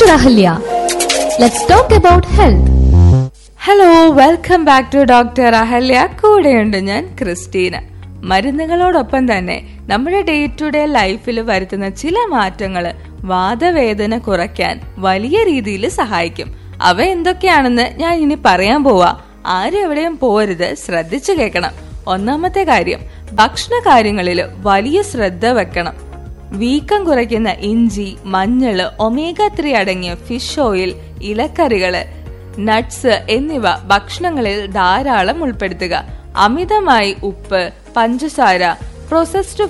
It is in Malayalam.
Dr. Ahalya. Let's talk about health. Hello welcome back to doctor Ahalya കൂടെയുണ്ട് ഞാൻ ക്രിസ്റ്റീന മരുന്നുകളോടൊപ്പം തന്നെ നമ്മുടെ ഡേ ടു ഡേ ലൈഫിൽ വരുത്തുന്ന ചില മാറ്റങ്ങൾ വാദവേദന കുറയ്ക്കാൻ വലിയ രീതിയിൽ സഹായിക്കും അവ എന്തൊക്കെയാണെന്ന് ഞാൻ ഇനി പറയാൻ പോവാ ആരും എവിടെയും പോരുത് ശ്രദ്ധിച്ചു കേൾക്കണം ഒന്നാമത്തെ കാര്യം ഭക്ഷണ കാര്യങ്ങളിൽ വലിയ ശ്രദ്ധ വെക്കണം വീക്കം കുറയ്ക്കുന്ന ഇഞ്ചി മഞ്ഞള് ഒമേഗ ത്രീ അടങ്ങിയ ഫിഷ് ഓയിൽ ഇലക്കറികള് നട്ട്സ് എന്നിവ ഭക്ഷണങ്ങളിൽ ധാരാളം ഉൾപ്പെടുത്തുക അമിതമായി ഉപ്പ് പഞ്ചസാര പ്രോസസ്ഡ്